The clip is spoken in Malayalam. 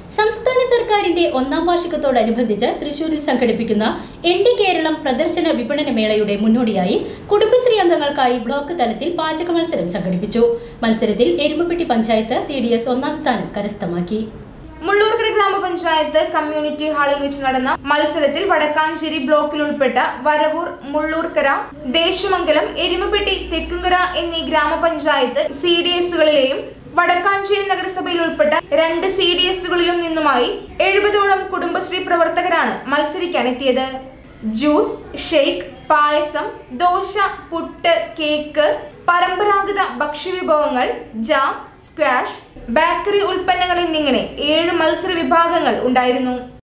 സംസ്ഥാന സർക്കാരിന്റെ ഒന്നാം വാർഷികത്തോടനുബന്ധിച്ച് തൃശൂരിൽ സംഘടിപ്പിക്കുന്ന എൻ ഡി കേരളം പ്രദർശന വിപണന മേളയുടെ മുന്നോടിയായി കുടുംബശ്രീ അംഗങ്ങൾക്കായി ബ്ലോക്ക് തലത്തിൽ പാചക മത്സരം സംഘടിപ്പിച്ചു മത്സരത്തിൽ Erumapetty panchayat C D S ഒന്നാം സ്ഥാനം കരസ്ഥമാക്കി മുള്ളൂർക്കര ഗ്രാമപഞ്ചായത്ത് കമ്മ്യൂണിറ്റി ഹാളിൽ വെച്ച് നടന്ന മത്സരത്തിൽ വടക്കാഞ്ചേരി ബ്ലോക്കിൽ ഉൾപ്പെട്ട വരവൂർ മുള്ളൂർക്കര ദേശമംഗലം എരുമപ്പെട്ടി തെക്കുംകര എന്നീ ഗ്രാമപഞ്ചായത്ത് സി ഡി എസുകളിലെയും വടക്കാഞ്ചേരി നഗരസഭയിൽ ഉൾപ്പെട്ട രണ്ട് സി ഡി എസുകളിലും നിന്നുമായി എഴുപതോളം കുടുംബശ്രീ പ്രവർത്തകരാണ് മത്സരിക്കാൻ എത്തിയത് juice shake payasam dosa puttu cake പരമ്പരാഗത ഭക്ഷ്യവിഭവങ്ങൾ ജാം സ്ക്വാഷ് ബേക്കറി ഉൽപ്പന്നങ്ങൾ എന്നിങ്ങനെ ഏഴ് മത്സര വിഭാഗങ്ങൾ ഉണ്ടായിരുന്നു